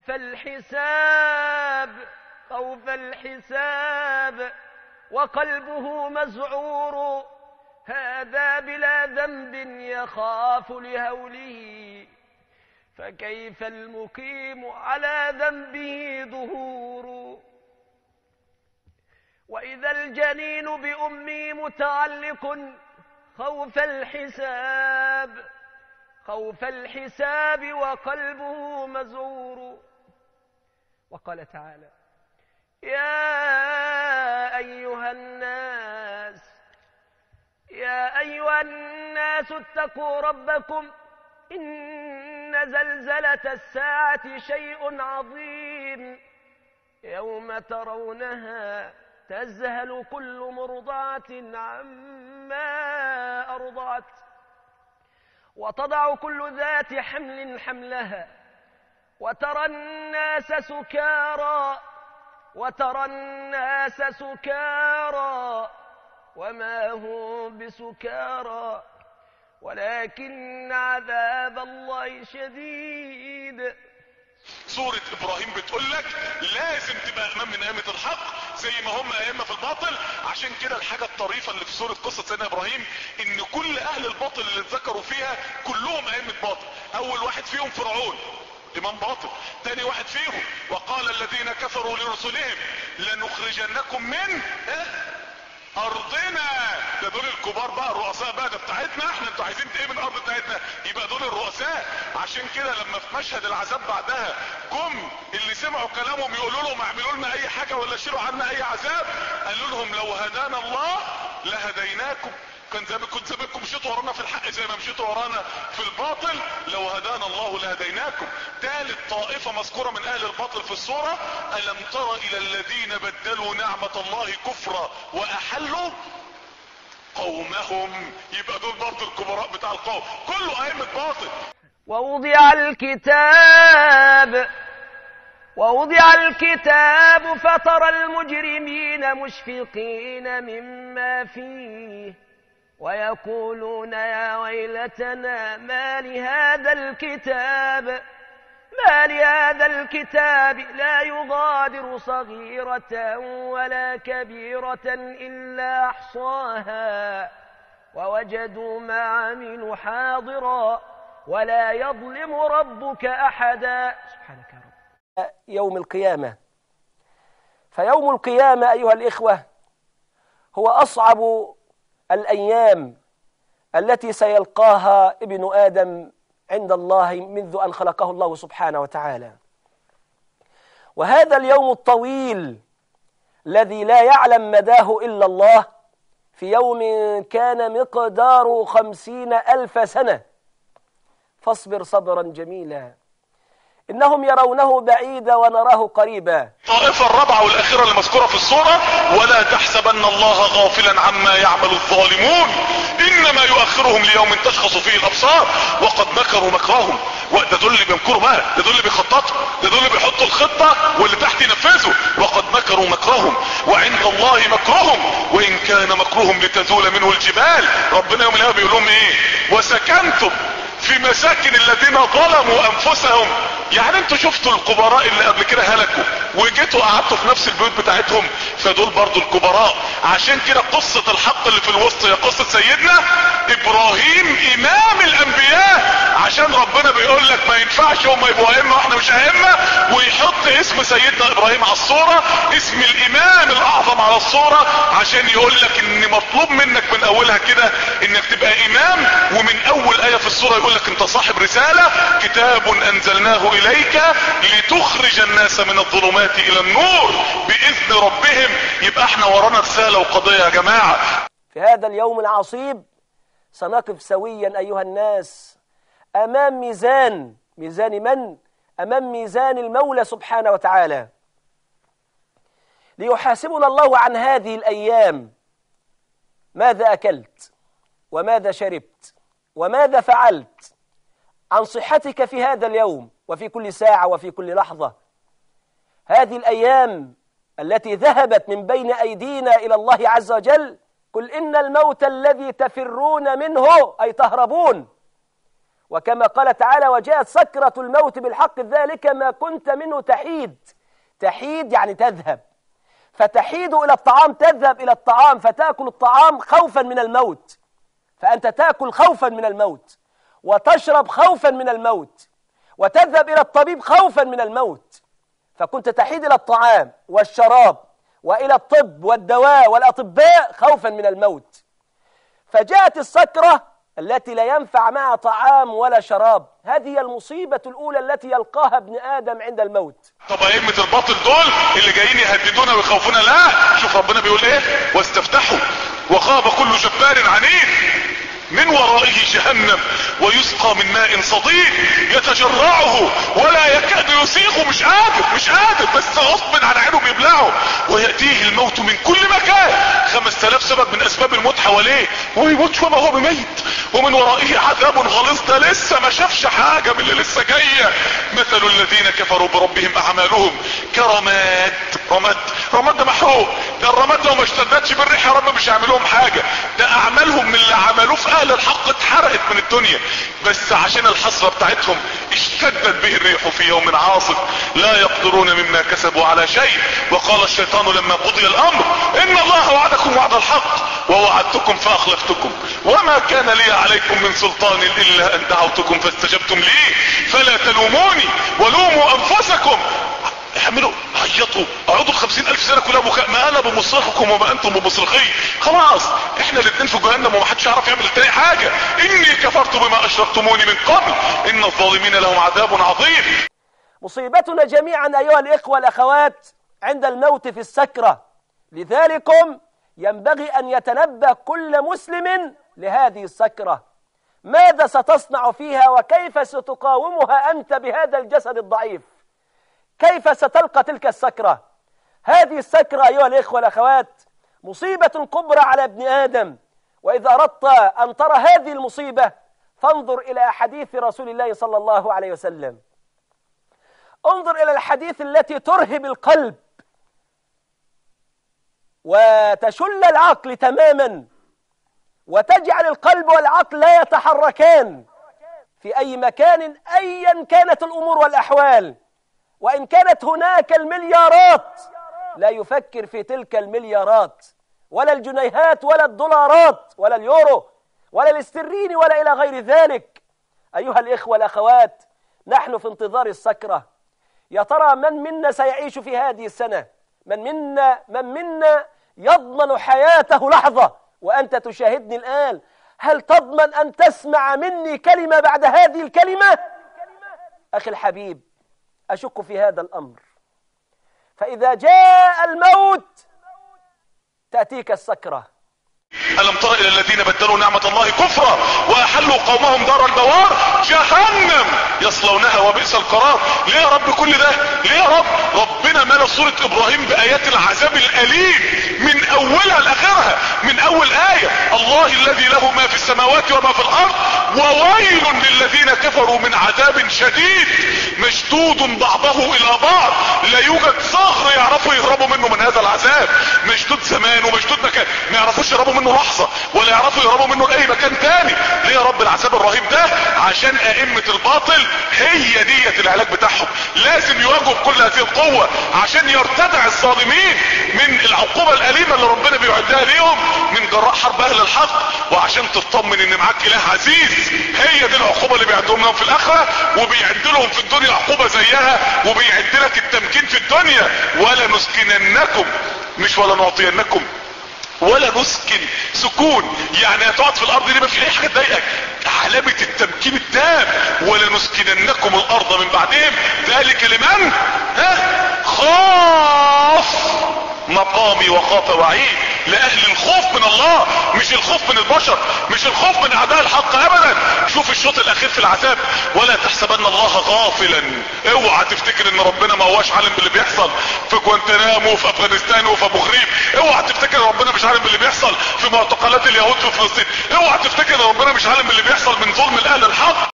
خوف الحساب خوف الحساب وقلبه مزعور هذا بلا ذنب يخاف لهوله فكيف المقيم على ذنبه ظهور وإذا الجنين بأمي متعلق خوف الحساب خوف الحساب وقلبه مزور وقال تعالى يا أيها الناس يا أيها الناس اتقوا ربكم إن زلزلة الساعة شيء عظيم يوم ترونها تزهل كل مرضعة عما أرضعت وتضع كل ذات حمل حملها وترى الناس سكارى وترى الناس سكارى وما هم بسكارى ولكن عذاب الله شديد سورة ابراهيم بتقول لك لازم تبقى امام من ائمة الحق زي ما هم ائمة في الباطل عشان كده الحاجة الطريفة اللي في سورة قصة سيدنا ابراهيم ان كل اهل الباطل اللي اتذكروا فيها كلهم ائمة باطل اول واحد فيهم فرعون امام باطل تاني واحد فيهم وقال الذين كفروا لرسلهم لنخرجنكم من ارضنا ده دول الكبار بقى الرؤساء بقى ده بتاعتنا احنا انتوا عايزين ايه من الارض بتاعتنا يبقى دول الرؤساء عشان كده لما في مشهد العذاب بعدها جم اللي سمعوا كلامهم يقولوا لهم اعملوا لنا اي حاجه ولا شيلوا عنا اي عذاب قالوا لهم لو هدانا الله لهديناكم كان زي كنت زمانكم مشيتوا ورانا في الحق زي ما مشيتوا ورانا في الباطل لو هدانا الله لهديناكم ثالث طائفة مذكورة من اهل الباطل في السورة الم تر الى الذين بدلوا نعمة الله كفرا واحلوا قومهم يبقى دول برضه الكبراء بتاع القوم كله ائمة باطل ووضع الكتاب ووضع الكتاب فترى المجرمين مشفقين مما فيه ويقولون يا ويلتنا ما لهذا الكتاب ما لهذا الكتاب لا يغادر صغيرة ولا كبيرة إلا أحصاها ووجدوا ما عملوا حاضرا ولا يظلم ربك أحدا سبحانك يا رب يوم القيامة فيوم القيامة أيها الإخوة هو أصعب الأيام التي سيلقاها ابن آدم عند الله منذ أن خلقه الله سبحانه وتعالى وهذا اليوم الطويل الذي لا يعلم مداه إلا الله في يوم كان مقدار خمسين ألف سنة فاصبر صبرا جميلا إنهم يرونه بعيدا ونراه قريبا الطائفة الرابعة والأخيرة اللي مذكورة في الصورة ولا تحسبن الله غافلا عما يعمل الظالمون إنما يؤخرهم ليوم تشخص فيه الأبصار وقد مكروا مكرهم وده دول اللي بيمكروا بقى ده دول اللي بيخططوا ده دول اللي بيحطوا الخطة واللي تحت ينفذوا وقد مكروا مكرهم وعند الله مكرهم وإن كان مكرهم لتزول منه الجبال ربنا يوم القيامة بيقول لهم إيه وسكنتم في مساكن الذين ظلموا انفسهم يعني انتوا شفتوا الكبراء اللي قبل كده هلكوا وجيتوا قعدتوا في نفس البيوت بتاعتهم فدول برضو الكبراء عشان كده قصة الحق اللي في الوسط هي قصة سيدنا ابراهيم امام الانبياء عشان ربنا بيقول لك ما ينفعش هم يبقوا ائمه واحنا مش ائمه ويحط اسم سيدنا ابراهيم على الصوره اسم الامام الاعظم على الصوره عشان يقول لك ان مطلوب منك من اولها كده انك تبقى امام ومن اول ايه في الصوره يقول لك انت صاحب رساله كتاب انزلناه اليك لتخرج الناس من الظلمات الى النور باذن ربهم يبقى احنا ورانا رساله وقضيه يا جماعه في هذا اليوم العصيب سنقف سويا أيها الناس أمام ميزان ميزان من؟ أمام ميزان المولى سبحانه وتعالى ليحاسبنا الله عن هذه الأيام ماذا أكلت وماذا شربت وماذا فعلت عن صحتك في هذا اليوم وفي كل ساعة وفي كل لحظة هذه الأيام التي ذهبت من بين أيدينا إلى الله عز وجل قل إن الموت الذي تفرون منه أي تهربون وكما قال تعالى وجاءت سكرة الموت بالحق ذلك ما كنت منه تحيد تحيد يعني تذهب فتحيد إلى الطعام تذهب إلى الطعام فتأكل الطعام خوفا من الموت فأنت تأكل خوفا من الموت وتشرب خوفا من الموت وتذهب إلى الطبيب خوفا من الموت فكنت تحيد إلى الطعام والشراب وإلى الطب والدواء والأطباء خوفا من الموت فجاءت السكرة التي لا ينفع معها طعام ولا شراب هذه هي المصيبة الأولى التي يلقاها ابن آدم عند الموت طب ائمه الباطل دول اللي جايين يهددونا ويخوفونا لا شوف ربنا بيقول ايه واستفتحوا وخاب كل جبار عنيد من ورائه جهنم ويسقى من ماء صديد يتجرعه ولا يكاد يسيغه مش قادر مش قادر بس غصب عن عينه بيبلعه ويأتيه الموت من كل مكان خمس تلاف سبب من اسباب الموت حواليه وما يموتش وما هو بميت ومن ورائه عذاب غليظ ده لسه ما شافش حاجة من اللي لسه جاية مثل الذين كفروا بربهم اعمالهم كرماد رماد رماد ده محروق ده الرماد لو ما اشتدتش بالريح يا رب مش هيعمل لهم حاجة ده اعمالهم من اللي عملوه في اهل الحق اتحرقت من الدنيا بس عشان الحسرة بتاعتهم اشتدت به الريح في يوم عاصف لا يقدرون مما كسبوا على شيء وقال الشيطان لما قضي الامر ان الله وعدكم وعد الحق ووعدتكم فاخلفتكم وما كان لي عليكم من سلطان الا ان دعوتكم فاستجبتم لي فلا تلوموني ولوموا انفسكم اعملوا عيطوا اقعدوا خمسين الف سنة كلها بكاء ما انا بمصرخكم وما انتم بمصرخي خلاص احنا الاتنين في جهنم ومحدش يعرف يعمل التاني حاجة اني كفرت بما اشركتموني من قبل ان الظالمين لهم عذاب عظيم مصيبتنا جميعا أيها الإخوة الأخوات عند الموت في السكرة لذلكم ينبغي أن يتنبه كل مسلم لهذه السكرة ماذا ستصنع فيها وكيف ستقاومها أنت بهذا الجسد الضعيف كيف ستلقى تلك السكرة هذه السكرة أيها الإخوة الأخوات مصيبة كبرى على ابن آدم وإذا أردت أن ترى هذه المصيبة فانظر إلى حديث رسول الله صلى الله عليه وسلم انظر إلى الحديث التي ترهب القلب وتشل العقل تماما وتجعل القلب والعقل لا يتحركان في أي مكان أيا كانت الأمور والأحوال وإن كانت هناك المليارات لا يفكر في تلك المليارات ولا الجنيهات ولا الدولارات ولا اليورو ولا الاسترين ولا إلى غير ذلك أيها الإخوة الأخوات نحن في انتظار السكرة يا ترى من منا سيعيش في هذه السنة من منا من منا يضمن حياته لحظة وأنت تشاهدني الآن هل تضمن أن تسمع مني كلمة بعد هذه الكلمة أخي الحبيب أشك في هذا الأمر فإذا جاء الموت تأتيك السكرة ألم تر إلى الذين بدلوا نعمة الله كفرا وأحلوا قومهم دار البوار جهنم يصلونها وبئس القرار ليه يا رب كل ده ليه يا رب ربنا ملا سورة إبراهيم بآيات العذاب الأليم من أولها لآخرها من أول آية الله الذي له ما في السماوات وما في الأرض وويل للذين كفروا من عذاب شديد مشدود بعضه إلى بعض لا يوجد صخر يعرفوا يهربوا منه من هذا العذاب مشدود زمان ومشدود مكان ما يعرفوش يهربوا منه لحظة ولا يعرفوا يهربوا منه لأي مكان تاني ليه يا رب العذاب الرهيب ده عشان أئمة الباطل هي دية العلاج بتاعهم لازم يواجهوا بكل هذه القوة عشان يرتدع الظالمين من العقوبة الأليمة اللي ربنا بيعدها ليهم من جراء حرب أهل الحق وعشان تطمن ان معاك اله عزيز هي دي العقوبة اللي بيعدهم لهم في الآخرة وبيعد لهم في الدنيا عقوبة زيها وبيعد لك التمكين في الدنيا ولا نسكننكم مش ولا نعطينكم ولا نسكن سكون يعني هتقعد في الارض دي ما في اي حاجه تضايقك علامة التمكين التام ولا نسكننكم الارض من بعدهم ذلك لمن ها خاف مقامي وخاف وعيد لاهل الخوف من الله مش الخوف من البشر مش الخوف من اعداء الحق ابدا شوف الشوط الاخير في العذاب ولا تحسبن الله غافلا اوعى تفتكر ان ربنا ما هواش عالم باللي بيحصل في جوانتنامو وفي افغانستان وفي ابو غريب اوعى تفتكر ان ربنا مش عالم باللي بيحصل في معتقلات اليهود في فلسطين اوعى تفتكر ان ربنا مش عالم باللي بيحصل من ظلم الاهل الحق